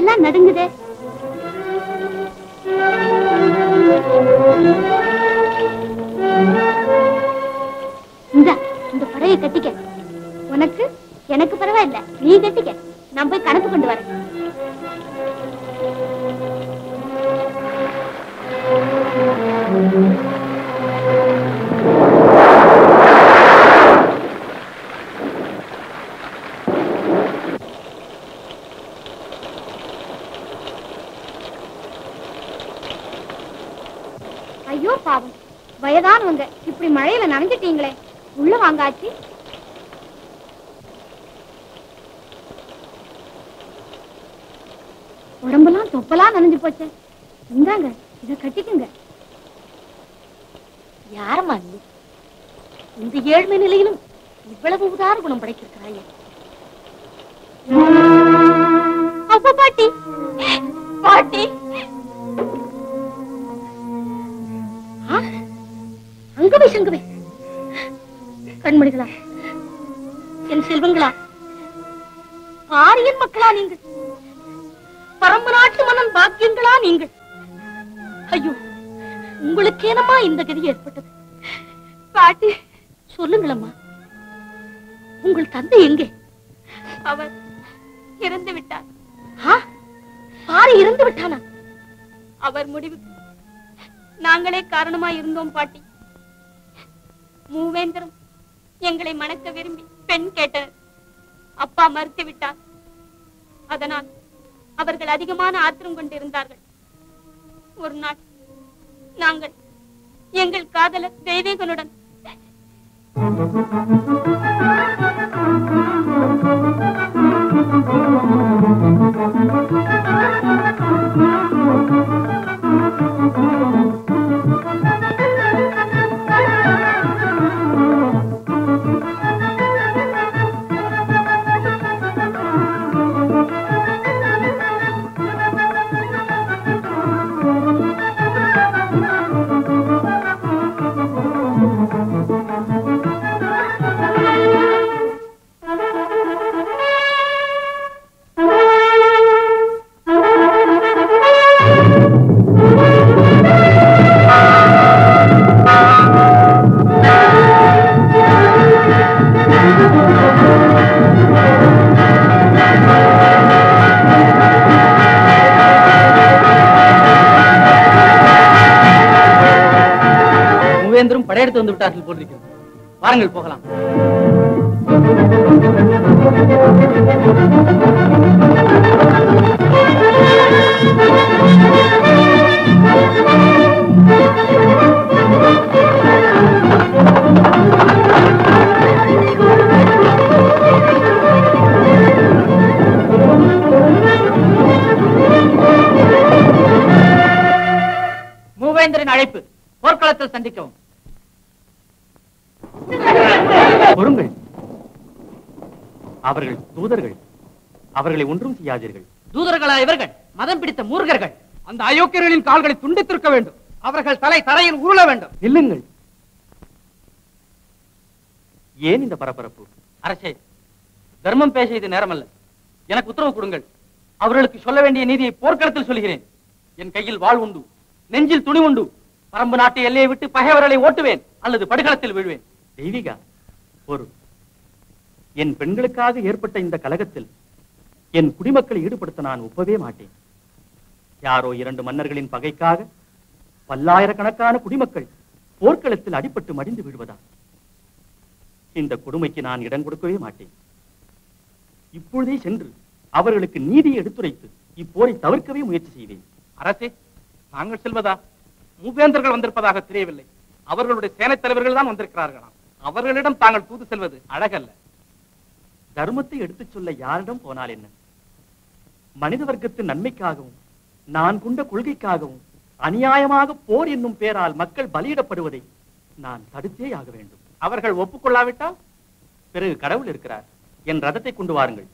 கையெல்லாம் நடுங்குதே இந்த இந்த புடவையை கட்டிக்க உனக்கு எனக்கு பரவாயில்ல நீ கட்டிக்க நான் போய் கணக்கு கொண்டு வரேன் ஐயோ பாவம் வயதானவங்க இப்படி மழையில நனைஞ்சிட்டீங்களே உள்ள வாங்க ஆச்சி உடம்பெல்லாம் தொப்பலாம் நனைஞ்சு போச்சு இந்தாங்க இத கட்டிக்குங்க யாரம்மா நீ இந்த ஏழ்மை நிலையிலும் இவ்வளவு உதார குணம் படைத்திருக்கிறாயே அப்பா பாட்டி பாட்டி ஆ? அங்கவே சங்கவே கண்மணிகளா என் செல்வங்களா ஆரியன் மக்களா நீங்கள் பரம்பு நாட்டு மன்னன் பாக்கியங்களா நீங்கள் ஐயோ உங்களுக்கேனம்மா இந்த கதி ஏற்பட்டது பாட்டி சொல்லுங்களம்மா உங்கள் தந்தை எங்கே அவர் இறந்து விட்டார் ஆ? பாரி இறந்து விட்டானா அவர் முடிவுக்கு நாங்களே காரணமா இருந்தோம் பாட்டி மூவேந்தரும் எங்களை மணக்க விரும்பி பெண் கேட்டனர் அப்பா மறுத்து விட்டார் அதனால் அவர்கள் அதிகமான ஆத்திரம் கொண்டிருந்தார்கள் ஒரு நாள் நாங்கள் எங்கள் காதலர் தெய்வீகனுடன் மூவேந்தரும் படையெடுத்து வந்து விட்டார்கள் போட்டிருக்கிறது வாருங்கள் போகலாம் மூவேந்தரின் அழைப்பு போர்க்களத்தில் சந்திக்கவும் பொறுங்கள் அவர்கள் தூதர்கள் அவர்களை ஒன்றும் செய்யாதீர்கள் தூதர்களா இவர்கள் மதம் பிடித்த மூர்கர்கள் அந்த அயோக்கியர்களின் கால்களை துண்டித்திருக்க வேண்டும் அவர்கள் தலை தரையில் உருள வேண்டும் நில்லுங்கள் ஏன் இந்த பரபரப்பு அரசே தர்மம் பேச இது நேரமல்ல எனக்கு உத்தரவு கொடுங்கள் அவர்களுக்கு சொல்ல வேண்டிய நீதியை போர்க்களத்தில் சொல்கிறேன் என் கையில் வாழ் உண்டு நெஞ்சில் துணி உண்டு பரம்பு நாட்டு எல்லையை விட்டு பகைவர்களை ஓட்டுவேன் அல்லது படுகளத்தில் விழுவேன் தெய்வீகா ஒரு என் பெண்களுக்காக ஏற்பட்ட இந்த கலகத்தில் என் குடிமக்களை ஈடுபடுத்த நான் ஒப்பவே மாட்டேன் யாரோ இரண்டு மன்னர்களின் பகைக்காக பல்லாயிரக்கணக்கான குடிமக்கள் போர்க்களத்தில் அடிபட்டு மடிந்து விடுவதா இந்த கொடுமைக்கு நான் இடம் கொடுக்கவே மாட்டேன் இப்பொழுதே சென்று அவர்களுக்கு நீதியை எடுத்துரைத்து இப்போரை தவிர்க்கவே முயற்சி செய்வேன் அரசே நாங்கள் செல்வதா மூவேந்தர்கள் வந்திருப்பதாக தெரியவில்லை அவர்களுடைய சேனைத் தலைவர்கள் தான் வந்திருக்கிறார்களாம் அவர்களிடம் தாங்கள் தூது செல்வது அழகல்ல தர்மத்தை எடுத்துச் சொல்ல யாரிடம் போனால் என்ன மனித வர்க்கத்தின் நன்மைக்காகவும் நான் கொண்ட கொள்கைக்காகவும் அநியாயமாக போர் என்னும் பேரால் மக்கள் பலியிடப்படுவதை நான் தடுத்தே ஆக வேண்டும் அவர்கள் ஒப்புக்கொள்ளாவிட்டால் பிறகு கடவுள் இருக்கிறார் என் ரதத்தை கொண்டு வாருங்கள்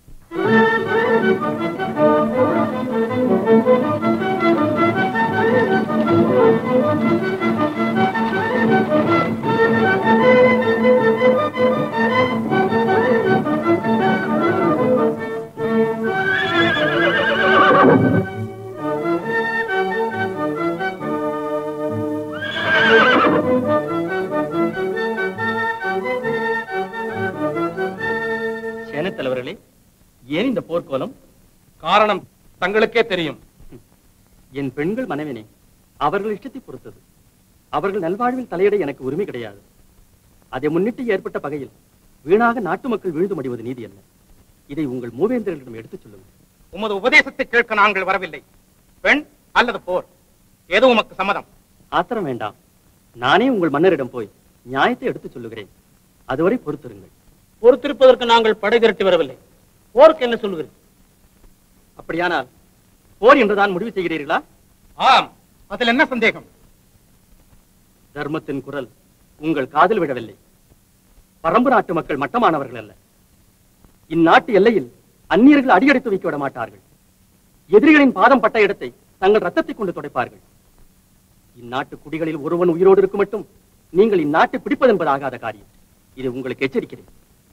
சேனைத் தலைவர்களே ஏன் இந்த போர்க்கோலம் காரணம் தங்களுக்கே தெரியும் என் பெண்கள் மனைவினே அவர்கள் இஷ்டத்தை பொறுத்தது அவர்கள் நல்வாழ்வில் தலையிட எனக்கு உரிமை கிடையாது அதை முன்னிட்டு ஏற்பட்ட பகையில் வீணாக நாட்டு மக்கள் வீழ்ந்து மடிவது நீதி அல்ல இதை உங்கள் மூவேந்தர்களிடம் எடுத்துச் சொல்லுங்கள் உமது உபதேசத்தை கேட்க நாங்கள் வரவில்லை பெண் அல்லது போர் எது உமக்கு சம்மதம் ஆத்திரம் வேண்டாம் நானே உங்கள் மன்னரிடம் போய் நியாயத்தை எடுத்துச் சொல்லுகிறேன் அதுவரை பொறுத்திருங்கள் பொறுத்திருப்பதற்கு நாங்கள் படை திரட்டி வரவில்லை போருக்கு என்ன சொல்லுகிறேன் அப்படியானால் போர் என்றுதான் முடிவு செய்கிறீர்களா ஆம் அதில் என்ன சந்தேகம் தர்மத்தின் குரல் உங்கள் காதில் விழவில்லை பரம்பு நாட்டு மக்கள் மட்டமானவர்கள் அல்ல இந்நாட்டு எல்லையில் அந்நியர்கள் அடியெடுத்து வைக்க விட மாட்டார்கள் எதிரிகளின் பாதம் பட்ட இடத்தை தங்கள் ரத்தத்தை கொண்டு துடைப்பார்கள் இந்நாட்டு குடிகளில் ஒருவன் உயிரோடு இருக்கும் மட்டும் நீங்கள் இந்நாட்டை பிடிப்பது என்பது ஆகாத காரியம் இது உங்களுக்கு எச்சரிக்கிறேன்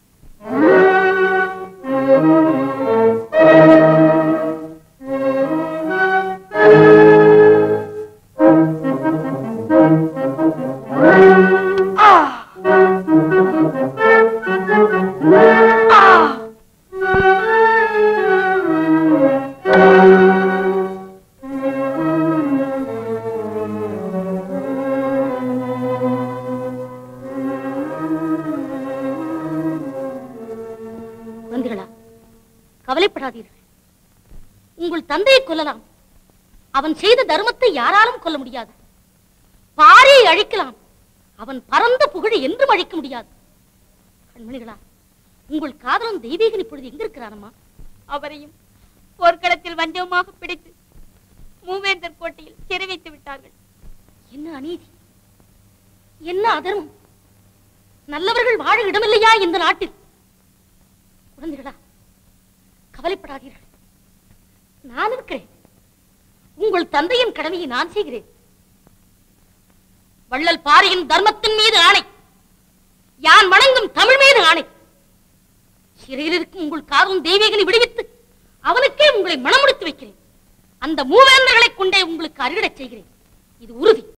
குழந்தைகளா கவலைப்படாதீர்கள் உங்கள் தந்தையை கொல்லலாம் அவன் செய்த தர்மத்தை யாராலும் கொல்ல முடியாது பாரியை அழிக்கலாம் அவன் பரந்த புகழை என்றும் அழிக்க முடியாது கண்மணிகளா உங்கள் காதலன் தெய்வீகன் இப்பொழுது எங்க இருக்கிறானம்மா அவரையும் போர்க்களத்தில் வஞ்சகமாக பிடித்து மூவேந்தர் கோட்டையில் சிறை வைத்து விட்டார்கள் என்ன அநீதி என்ன அதர்மம் நல்லவர்கள் வாழ இடமில்லையா இந்த நாட்டில் குழந்தைகளா கவலைப்படாதீர்கள் நான் இருக்கிறேன் உங்கள் தந்தையின் கடமையை நான் செய்கிறேன் வள்ளல் பாரியின் தர்மத்தின் மீது ஆணை யான் வணங்கும் தமிழ் மீது ஆணை சிறையில் இருக்கும் உங்கள் காரும் தெய்வீகனை விடுவித்து அவனுக்கே உங்களை மனமுடித்து வைக்கிறேன் அந்த மூவேந்தர்களைக் கொண்டே உங்களுக்கு அருகிடச் செய்கிறேன் இது உறுதி